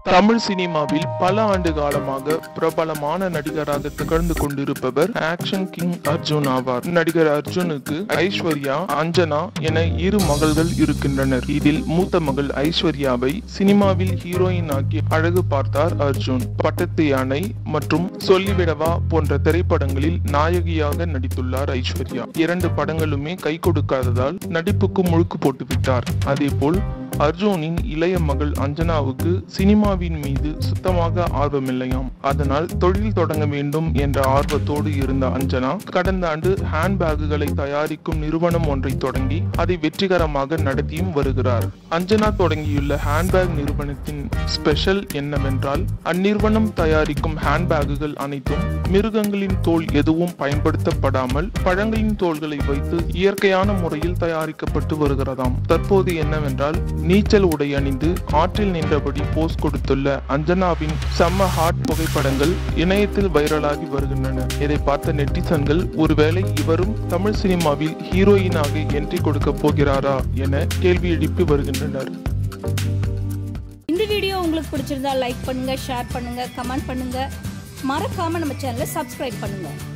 தமிழ் சினிமாவில் பல ஆண்டு காலமாக பிரபலமான நடிகராக திகழ்ந்து கொண்டிருப்பவர் ஆக்ஷன் கிங் அர்ஜுன் ஆவார் நடிகர் அர்ஜுனுக்கு ஐஸ்வர்யா அஞ்சனா என இரு மகள்கள் இருக்கின்றனர் இதில் மூத்த மகள் ஐஸ்வர்யாவை சினிமாவில் ஹீரோயின் ஆக்கி அழகு பார்த்தார் அர்ஜுன் பட்டத்து யானை மற்றும் சொல்லிவிடவா போன்ற திரைப்படங்களில் நாயகியாக நடித்துள்ளார் ஐஸ்வர்யா இரண்டு படங்களுமே கை கொடுக்காததால் நடிப்புக்கு முழுக்கு போட்டு விட்டார் அதேபோல் அர்ஜுனின் இளைய மகள் அஞ்சனாவுக்கு சினிமாவின் மீது சுத்தமாக ஆர்வமில்லையாம் அதனால் தொழில் தொடங்க வேண்டும் என்ற ஆர்வத்தோடு இருந்த அஞ்சனா கடந்த ஆண்டு ஹேண்ட்பேக்குகளை தயாரிக்கும் நிறுவனம் ஒன்றை தொடங்கி அதை வெற்றிகரமாக நடத்தியும் வருகிறார் அஞ்சனா தொடங்கியுள்ள ஹேண்ட்பேக் நிறுவனத்தின் ஸ்பெஷல் என்னவென்றால் அந்நிறுவனம் தயாரிக்கும் ஹேண்ட்பேக்குகள் அனைத்தும் மிருகங்களின் தோல் எதுவும் பயன்படுத்தப்படாமல் பழங்களின் தோள்களை வைத்து இயற்கையான முறையில் தயாரிக்கப்பட்டு வருகிறதாம் தற்போது என்னவென்றால் நீச்சல் உடை அணிந்து ஆற்றில் நின்றபடி போஸ் கொடுத்துள்ள அஞ்சனாவின் செம்ம ஹாட் புகைப்படங்கள் இணையத்தில் வைரலாகி வருகின்றன இதை பார்த்த நெட்டிசன்கள் ஒருவேளை இவரும் தமிழ் சினிமாவில் ஹீரோயினாக என்ட்ரி கொடுக்க போகிறாரா என கேள்வி எழுப்பி வருகின்றனர் இந்த வீடியோ உங்களுக்கு பிடிச்சிருந்தா லைக் பண்ணுங்க ஷேர் பண்ணுங்க கமெண்ட் பண்ணுங்க மறக்காம நம்ம சேனலை சப்ஸ்கிரைப் பண்ணுங்க